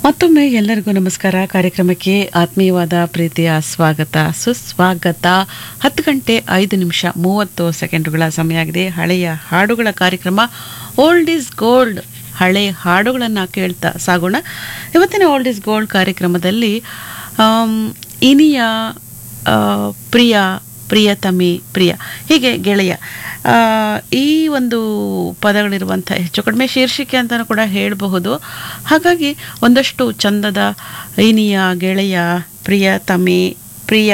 ಮತ್ತೊಮ್ಮೆ ಎಲ್ಲರಿಗೂ ನಮಸ್ಕಾರ ಕಾರ್ಯಕ್ರಮಕ್ಕೆ ಆತ್ಮೀಯವಾದ ಪ್ರೀತಿಯ ಸ್ವಾಗತ ಸುಸ್ವಾಗತ ಹತ್ತು ಗಂಟೆ ಐದು ನಿಮಿಷ ಮೂವತ್ತು ಸೆಕೆಂಡುಗಳ ಸಮಯ ಆಗಿದೆ ಹಳೆಯ ಹಾಡುಗಳ ಕಾರ್ಯಕ್ರಮ ಓಲ್ಡ್ ಈಸ್ ಗೋಲ್ಡ್ ಹಳೆ ಹಾಡುಗಳನ್ನು ಕೇಳ್ತಾ ಸಾಗೋಣ ಇವತ್ತಿನ ಓಲ್ಡ್ ಈಸ್ ಗೋಲ್ಡ್ ಕಾರ್ಯಕ್ರಮದಲ್ಲಿ ಆಮ್, ಇನಿಯ ಆ, ಪ್ರಿಯ ಪ್ರಿಯತಮಿ ಪ್ರಿಯ ಹೀಗೆ ಗೆಳೆಯ ಆ, ಈ ಒಂದು ಪದಗಳಿರುವಂಥ ಹೆಚ್ಚು ಕಡಿಮೆ ಶೀರ್ಷಿಕೆ ಅಂತಲೂ ಕೂಡ ಹೇಳಬಹುದು ಹಾಗಾಗಿ ಒಂದಷ್ಟು ಚಂದದ ಇನಿಯ ಗೆಳೆಯ ಪ್ರಿಯತಮಿ ಪ್ರಿಯ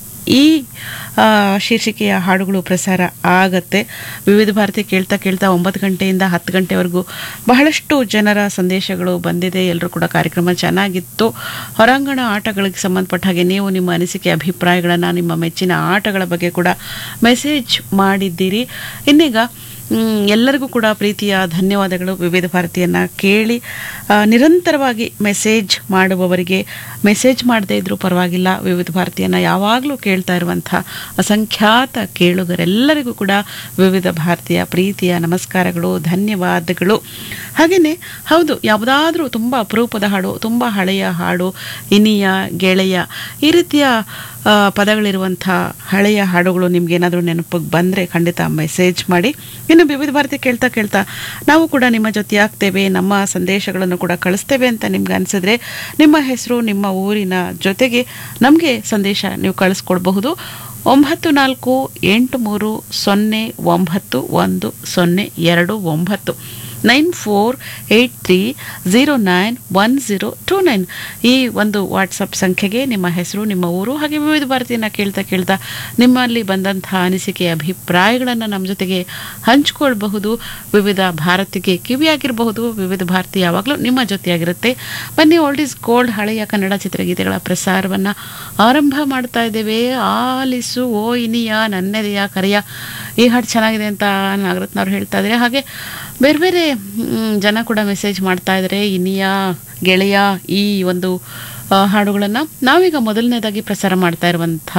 ಈ ಆ, ಶೀರ್ಷಿಕೆಯ ಹಾಡುಗಳು ಪ್ರಸಾರ ಆಗತ್ತೆ ವಿವಿಧ ಭಾರತಿ ಕೇಳ್ತಾ ಕೇಳ್ತಾ ಒಂಬತ್ತು ಗಂಟೆಯಿಂದ ಹತ್ತು ಗಂಟೆವರೆಗೂ ಬಹಳಷ್ಟು ಜನರ ಸಂದೇಶಗಳು ಬಂದಿದೆ ಎಲ್ಲರೂ ಕೂಡ ಕಾರ್ಯಕ್ರಮ ಚೆನ್ನಾಗಿತ್ತು ಹೊರಾಂಗಣ ಆಟಗಳಿಗೆ ಸಂಬಂಧಪಟ್ಟ ಹಾಗೆ ನೀವು ನಿಮ್ಮ ಅನಿಸಿಕೆ ಅಭಿಪ್ರಾಯಗಳನ್ನು ನಿಮ್ಮ ಮೆಚ್ಚಿನ ಆಟಗಳ ಬಗ್ಗೆ ಕೂಡ ಮೆಸೇಜ್ ಮಾಡಿದ್ದೀರಿ ಇನ್ನೀಗ ಮ್, ಎಲ್ಲರಿಗೂ ಕೂಡ ಪ್ರೀತಿಯ ಧನ್ಯವಾದಗಳು ವಿವಿಧ ಭಾರತಿಯನ್ನು ಕೇಳಿ ಆ, ನಿರಂತರವಾಗಿ ಮೆಸೇಜ್ ಮಾಡುವವರಿಗೆ ಮೆಸೇಜ್ ಮಾಡದೇ ಇದ್ರೂ ಪರವಾಗಿಲ್ಲ ವಿವಿಧ ಭಾರತಿಯನ್ನು ಯಾವಾಗಲೂ ಕೇಳ್ತಾ ಇರುವಂಥ ಅಸಂಖ್ಯಾತ ಕೇಳುಗರೆಲ್ಲರಿಗೂ ಕೂಡ ವಿವಿಧ ಭಾರತೀಯ ಪ್ರೀತಿಯ ನಮಸ್ಕಾರಗಳು ಧನ್ಯವಾದಗಳು ಹಾಗೆಯೇ ಹೌದು ಯಾವುದಾದ್ರೂ ತುಂಬ ಅಪರೂಪದ ಹಾಡು ತುಂಬ ಹಳೆಯ ಹಾಡು ಇನಿಯ ಗೆಳೆಯ ಈ ರೀತಿಯ ಆ, ಪದಗಳಿರುವಂಥ ಹಳೆಯ ಹಾಡುಗಳು ನಿಮ್ಗೇನಾದರೂ ನೆನಪಿಗೆ ಬಂದರೆ ಖಂಡಿತ ಮೆಸೇಜ್ ಮಾಡಿ ಇನ್ನು ವಿವಿಧ ಭಾರತಿ ಕೇಳ್ತಾ ಕೇಳ್ತಾ ನಾವು ಕೂಡ ನಿಮ್ಮ ಜೊತೆ ಆಗ್ತೇವೆ ನಮ್ಮ ಸಂದೇಶಗಳನ್ನು ಕೂಡ ಕಳಿಸ್ತೇವೆ ಅಂತ ನಿಮ್ಗೆ ಅನಿಸಿದ್ರೆ ನಿಮ್ಮ ಹೆಸರು ನಿಮ್ಮ ಊರಿನ ಜೊತೆಗೆ ನಮಗೆ ಸಂದೇಶ ನೀವು ಕಳಿಸ್ಕೊಡ್ಬಹುದು ಒಂಬತ್ತು ನಾಲ್ಕು ಎಂಟು ಮೂರು ಸೊನ್ನೆ ಒಂಬತ್ತು ಒಂದು ಸೊನ್ನೆ ಎರಡು ಒಂಬತ್ತು nine four eight three zero nine one zero two nine ಈ ಒಂದು ವಾಟ್ಸಪ್ ಸಂಖ್ಯೆಗೆ ನಿಮ್ಮ ಹೆಸರು ನಿಮ್ಮ ಊರು ಹಾಗೆ ವಿವಿಧ ಭಾರತಿಯನ್ನು ಕೇಳ್ತಾ ಕೇಳ್ತಾ ನಿಮ್ಮಲ್ಲಿ ಬಂದಂಥ ಅನಿಸಿಕೆ ಅಭಿಪ್ರಾಯಗಳನ್ನು ನಮ್ಮ ಜೊತೆಗೆ ಹಂಚ್ಕೊಳ್ಬಹುದು ವಿವಿಧ ಭಾರತಿಗೆ ಕಿವಿಯಾಗಿರಬಹುದು ವಿವಿಧ ಭಾರತಿ ಯಾವಾಗಲೂ ನಿಮ್ಮ ಜೊತೆಯಾಗಿರುತ್ತೆ ಬನ್ನಿ ಓಲ್ಡ್ ಈಸ್ ಗೋಲ್ಡ್ ಹಳೆಯ ಕನ್ನಡ ಚಿತ್ರಗೀತೆಗಳ ಪ್ರಸಾರವನ್ನು ಆರಂಭ ಮಾಡ್ತಾ ಇದ್ದೇವೆ ಆಲಿಸು ಓ ಇನಿಯ ನನ್ನೆದೆಯ ಕರೆಯ ಈ ಹಾಡು ಚೆನ್ನಾಗಿದೆ ಅಂತ ನಾಗರತ್ನವ್ರು ಹೇಳ್ತಾ ಇದ್ದಾರೆ ಹಾಗೆ ಬೇರೆ ಬೇರೆ ಮ್, ಜನ ಕೂಡ ಮೆಸೇಜ್ ಮಾಡ್ತಾ ಇದ್ದಾರೆ ಇನಿಯ ಗೆಳೆಯ ಈ ಒಂದು ಆ, ಹಾಡುಗಳನ್ನು ನಾವೀಗ ಮೊದಲನೇದಾಗಿ ಪ್ರಸಾರ ಮಾಡ್ತಾ ಇರುವಂಥ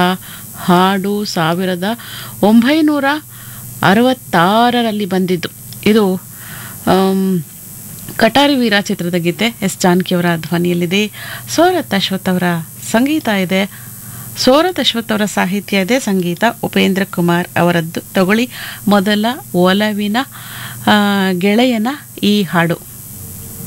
ಹಾಡು ಸಾವಿರದ ಒಂಬೈನೂರ ಅರವತ್ತಾರರಲ್ಲಿ ಬಂದಿದ್ದು ಇದು ಆಮ್, ಕಟಾರಿ ವೀರ ಚಿತ್ರದ ಗೀತೆ ಎಸ್ ಜಾನಕಿಯವರ ಧ್ವನಿಯಲ್ಲಿದೆ ಸೋರತ್ ಅಶ್ವಥ್ ಅವರ ಸಂಗೀತ ಇದೆ ಸೋರತ್ ಅಶ್ವಥ್ ಅವರ ಸಾಹಿತ್ಯ ಇದೆ ಸಂಗೀತ ಉಪೇಂದ್ರ ಕುಮಾರ್ ಅವರದ್ದು ತಗೊಳ್ಳಿ ಮೊದಲ ಒಲವಿನ ಆ, ಗೆಳೆಯನ ಈ ಹಾಡು